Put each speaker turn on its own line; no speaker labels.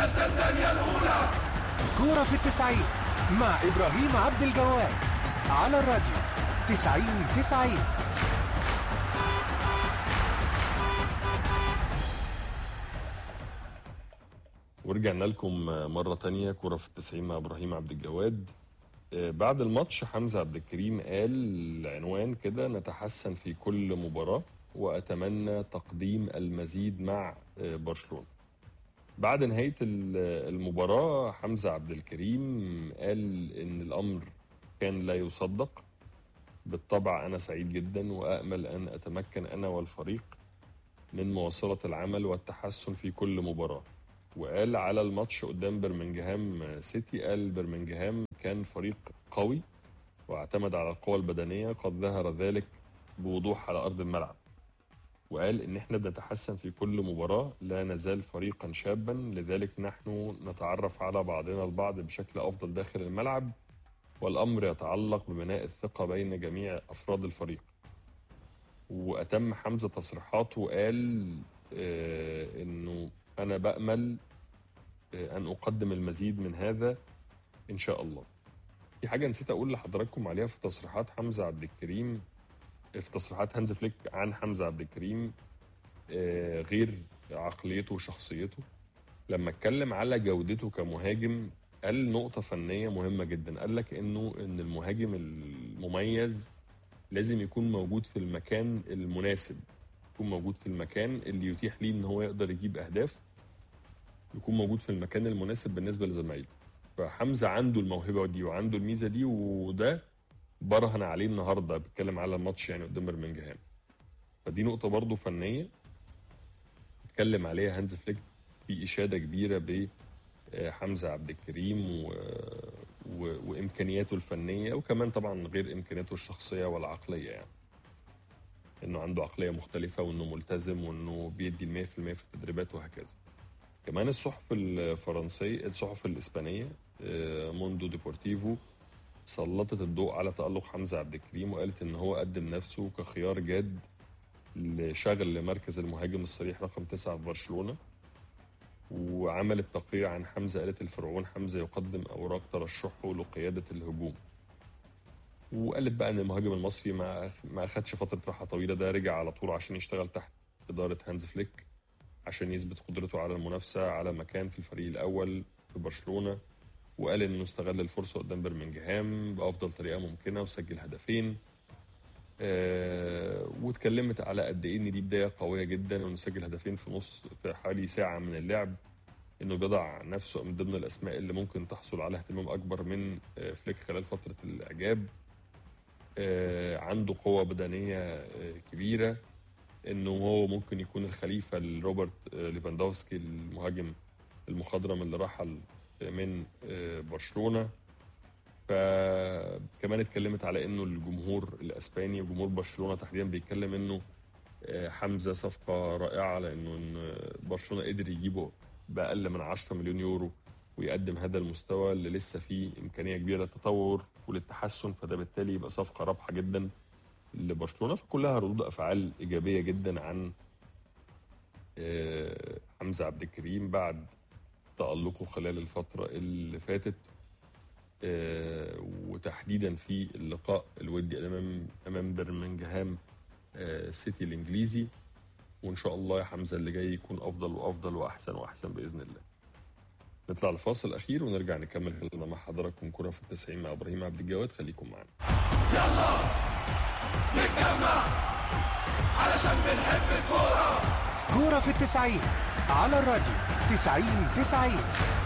التالتة الدنيا الأولى
كورة في التسعين مع إبراهيم عبد الجواد على الراديو تسعين تسعين
ورجعنا لكم مرة تانية كرة في التسعين مع إبراهيم عبد الجواد آه، بعد الماتش حمزة عبد الكريم قال عنوان كده نتحسن في كل مباراة وأتمنى تقديم المزيد مع آه، برشلونة بعد نهاية ال- المباراة حمزة عبد الكريم قال إن الأمر كان لا يصدق بالطبع أنا سعيد جدا وأأمل أن أتمكن أنا والفريق من مواصلة العمل والتحسن في كل مباراة وقال على الماتش قدام برمنجهام سيتي قال برمنجهام كان فريق قوي واعتمد على القوة البدنية قد ظهر ذلك بوضوح على أرض الملعب وقال إن إحنا بنتحسن في كل مباراة لا نزال فريقا شابا لذلك نحن نتعرف على بعضنا البعض بشكل أفضل داخل الملعب والأمر يتعلق ببناء الثقة بين جميع أفراد الفريق وأتم حمزة تصريحاته وقال آه إنه أنا بأمل آه أن أقدم المزيد من هذا إن شاء الله في حاجة نسيت أقول لحضراتكم عليها في تصريحات حمزة عبد الكريم في تصريحات هانز فليك عن حمزة عبد الكريم آه، غير عقليته وشخصيته لما اتكلم على جودته كمهاجم قال نقطة فنية مهمة جدا قال لك انه ان المهاجم المميز لازم يكون موجود في المكان المناسب يكون موجود في المكان اللي يتيح ليه ان هو يقدر يجيب اهداف يكون موجود في المكان المناسب بالنسبة لزمايله فحمزة عنده الموهبة دي وعنده الميزة دي وده برهن عليه النهارده بيتكلم على الماتش يعني قدام برمنجهام فدي نقطة برضه فنية اتكلم عليها هانز فليك في إشادة كبيرة بحمزة عبد الكريم و... و... وإمكانياته الفنية وكمان طبعا غير إمكانياته الشخصية والعقلية يعني إنه عنده عقلية مختلفة وإنه ملتزم وإنه بيدي المية في المية في التدريبات وهكذا كمان الصحف الفرنسية الصحف الإسبانية آه، موندو ديبورتيفو سلطت الضوء على تألق حمزة عبد الكريم وقالت إن هو قدم نفسه كخيار جاد لشغل مركز المهاجم الصريح رقم تسعة في برشلونة وعملت تقرير عن حمزة قالت الفرعون حمزة يقدم أوراق ترشحه لقيادة الهجوم وقالت بقى إن المهاجم المصري ما ما أخدش فترة راحة طويلة ده رجع على طول عشان يشتغل تحت إدارة هانز فليك عشان يثبت قدرته على المنافسة على مكان في الفريق الأول في برشلونة وقال انه استغل الفرصه قدام برمنجهام بافضل طريقه ممكنه وسجل هدفين آه واتكلمت على قد ايه ان دي بدايه قويه جدا وانه سجل هدفين في نص في حوالي ساعه من اللعب انه بيضع نفسه من ضمن الاسماء اللي ممكن تحصل على اهتمام اكبر من آه فليك خلال فتره الاعجاب آه عنده قوه بدنيه آه كبيره انه هو ممكن يكون الخليفه لروبرت آه ليفاندوفسكي المهاجم المخضرم اللي رحل من آه، برشلونه فكمان اتكلمت على انه الجمهور الاسباني وجمهور برشلونه تحديدا بيتكلم انه آه، حمزه صفقه رائعه لانه إن برشلونه قدر يجيبه باقل من 10 مليون يورو ويقدم هذا المستوى اللي لسه فيه امكانيه كبيره للتطور وللتحسن فده بالتالي يبقى صفقه رابحه جدا لبرشلونه فكلها ردود افعال ايجابيه جدا عن آه، حمزه عبد الكريم بعد تألقه خلال الفترة اللي فاتت آه، وتحديدا في اللقاء الودي أمام أمام برمنجهام آه، سيتي الإنجليزي وإن شاء الله يا حمزة اللي جاي يكون أفضل وأفضل وأحسن وأحسن بإذن الله نطلع الفاصل الأخير ونرجع نكمل كلامنا مع حضراتكم كرة في التسعين مع إبراهيم عبد الجواد خليكم معنا
يلا نتجمع علشان بنحب الكورة
كورة في التسعين على الراديو تسعين تسعين